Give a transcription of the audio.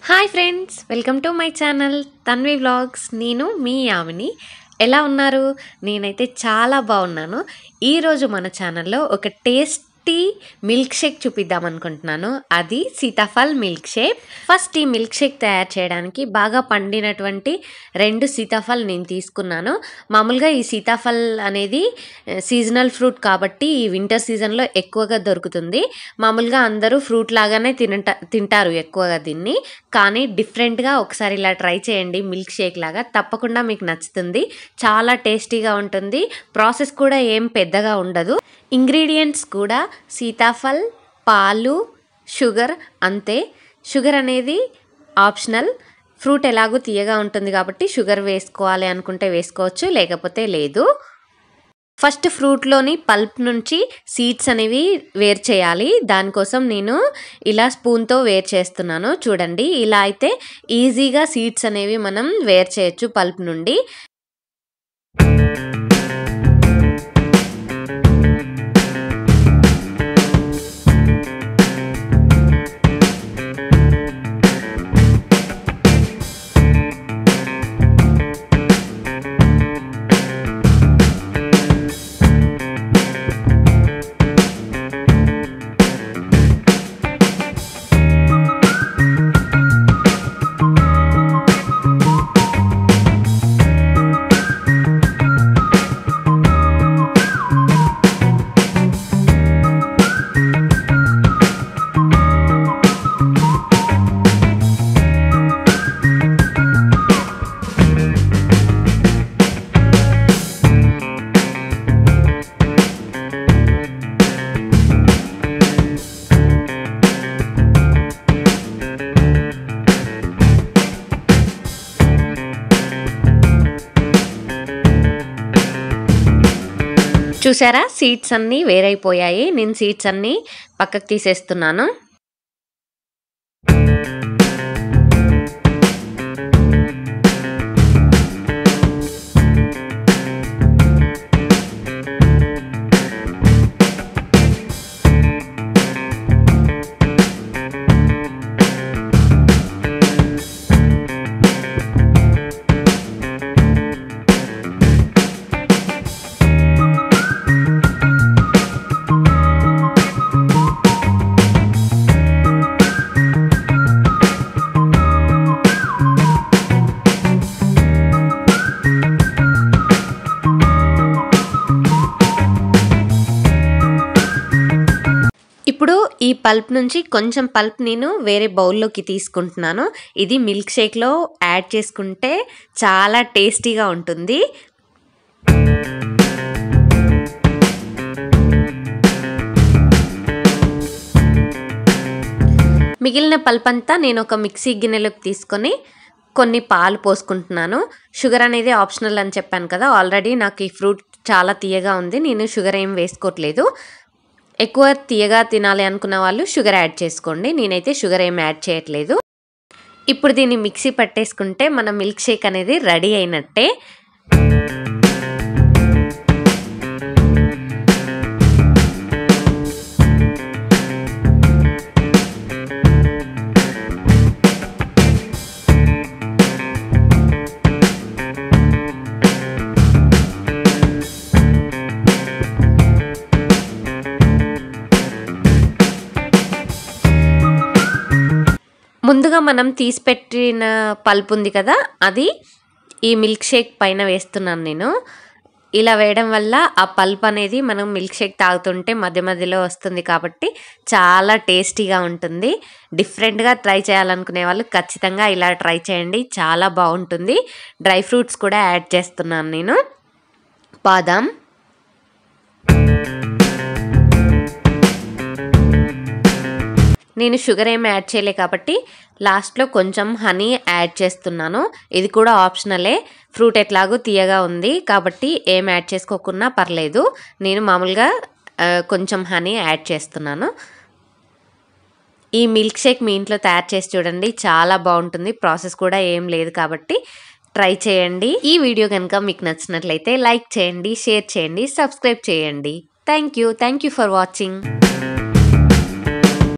hi friends welcome to my channel Tanvi vlogs నేను మీ యామిని ఎలా ఉన్నారు నేనైతే చాలా బాగున్నాను ఈరోజు మన ఛానల్లో ఒక టేస్టీ మిల్క్ షేక్ చూపిద్దాం అనుకుంటున్నాను అది సీతాఫల్ మిల్క్ షేక్ ఫస్ట్ ఈ మిల్క్ షేక్ తయారు చేయడానికి బాగా పండినటువంటి రెండు సీతాఫల్ నేను తీసుకున్నాను మామూలుగా ఈ సీతాఫల్ అనేది సీజనల్ ఫ్రూట్ కాబట్టి ఈ వింటర్ సీజన్లో ఎక్కువగా దొరుకుతుంది మామూలుగా అందరూ ఫ్రూట్ లాగానే తినట తింటారు ఎక్కువగా దీన్ని కానీ డిఫరెంట్గా ఒకసారి ఇలా ట్రై చేయండి మిల్క్ షేక్ లాగా తప్పకుండా మీకు నచ్చుతుంది చాలా టేస్టీగా ఉంటుంది ప్రాసెస్ కూడా ఏం పెద్దగా ఉండదు ఇంగ్రీడియంట్స్ కూడా సీతాఫల్ పాలు షుగర్ అంతే షుగర్ అనేది ఆప్షనల్ ఫ్రూట్ ఎలాగో తీయగా ఉంటుంది కాబట్టి షుగర్ వేసుకోవాలి అనుకుంటే వేసుకోవచ్చు లేకపోతే లేదు ఫస్ట్ ఫ్రూట్లోని పల్ప్ నుంచి సీడ్స్ అనేవి వేరు చేయాలి దానికోసం నేను ఇలా స్పూన్తో వేరు చేస్తున్నాను చూడండి ఇలా అయితే ఈజీగా సీడ్స్ అనేవి మనం వేరు చేయొచ్చు పల్ప్ నుండి చూసారా సీడ్స్ అన్నీ వేరైపోయాయి నేను సీడ్స్ అన్నీ పక్కకు తీసేస్తున్నాను ఇప్పుడు ఈ పల్ప్ నుంచి కొంచెం పల్ప్ నేను వేరే బౌల్లోకి తీసుకుంటున్నాను ఇది మిల్క్ షేక్లో యాడ్ చేసుకుంటే చాలా టేస్టీగా ఉంటుంది మిగిలిన పల్ప్ అంతా నేను ఒక మిక్సీ గిన్నెలోకి తీసుకొని కొన్ని పాలు పోసుకుంటున్నాను షుగర్ అనేది ఆప్షనల్ అని చెప్పాను కదా ఆల్రెడీ నాకు ఈ ఫ్రూట్ చాలా తీయగా ఉంది నేను షుగర్ ఏం వేసుకోవట్లేదు ఎక్కువ తీయగా తినాలి అనుకున్న వాళ్ళు షుగర్ యాడ్ చేసుకోండి నేనైతే షుగర్ ఏం యాడ్ చేయట్లేదు ఇప్పుడు దీన్ని మిక్సీ పట్టేసుకుంటే మన మిల్క్ షేక్ అనేది రెడీ అయినట్టే ముందుగా మనం తీసి పెట్టిన పల్ప్ ఉంది కదా అది ఈ మిల్క్ షేక్ పైన వేస్తున్నాను నేను ఇలా వేయడం వల్ల ఆ పల్ప్ అనేది మనం మిల్క్ షేక్ తాగుతుంటే మధ్య మధ్యలో వస్తుంది కాబట్టి చాలా టేస్టీగా ఉంటుంది డిఫరెంట్గా ట్రై చేయాలనుకునే వాళ్ళు ఖచ్చితంగా ఇలా ట్రై చేయండి చాలా బాగుంటుంది డ్రై ఫ్రూట్స్ కూడా యాడ్ చేస్తున్నాను నేను బాదాం నేను షుగర్ ఏమి యాడ్ చేయలే కాబట్టి లాస్ట్లో కొంచెం హనీ యాడ్ చేస్తున్నాను ఇది కూడా ఆప్షనలే ఫ్రూట్ ఎట్లాగో తీయగా ఉంది కాబట్టి ఏం యాడ్ చేసుకోకున్నా పర్లేదు నేను మామూలుగా కొంచెం హనీ యాడ్ చేస్తున్నాను ఈ మిల్క్ షేక్ మీ ఇంట్లో తయారు చేసి చూడండి చాలా బాగుంటుంది ప్రాసెస్ కూడా ఏం లేదు కాబట్టి ట్రై చేయండి ఈ వీడియో కనుక మీకు నచ్చినట్లయితే లైక్ చేయండి షేర్ చేయండి సబ్స్క్రైబ్ చేయండి thank you thank you for watching